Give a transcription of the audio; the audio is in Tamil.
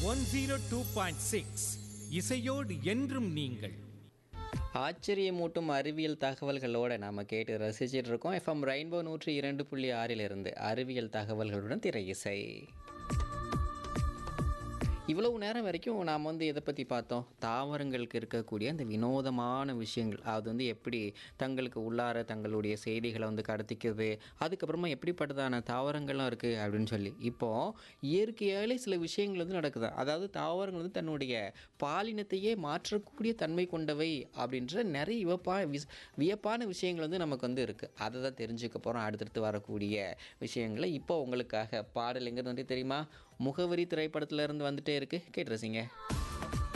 one zero two point six இசையோடு என்றும் நீங்கள் ஆச்சரியமூட்டும் அறிவியல் தகவல்களோட நாம கேட்டு ரசிச்சிட்டு இருக்கோம் எஃப்எம் ரெயின்போ நூற்றி இரண்டு புள்ளி ஆறிலிருந்து அறிவியல் தகவல்களுடன் திரை இசை இவ்வளவு நேரம் வரைக்கும் நாம் வந்து எதை பற்றி பார்த்தோம் தாவரங்களுக்கு இருக்கக்கூடிய அந்த வினோதமான விஷயங்கள் அது வந்து எப்படி தங்களுக்கு உள்ளார தங்களுடைய செய்திகளை வந்து கடத்திக்கிறது அதுக்கப்புறமா எப்படிப்பட்டதான தாவரங்கள்லாம் இருக்குது அப்படின்னு சொல்லி இப்போது இயற்கையாலே சில விஷயங்கள் வந்து நடக்குது அதாவது தாவரங்கள் வந்து தன்னுடைய பாலினத்தையே மாற்றக்கூடிய தன்மை கொண்டவை அப்படின்ற நிறைய வியப்பா விஷ் வியப்பான விஷயங்கள் வந்து நமக்கு வந்து இருக்குது அதை தான் தெரிஞ்சுக்க போகிறோம் அடுத்தடுத்து வரக்கூடிய விஷயங்களை இப்போ உங்களுக்காக பாடல் எங்கே வந்து தெரியுமா முகவரி திரைப்படத்துல இருந்து வந்துட்டே இருக்கு கேட்டு ரசிங்க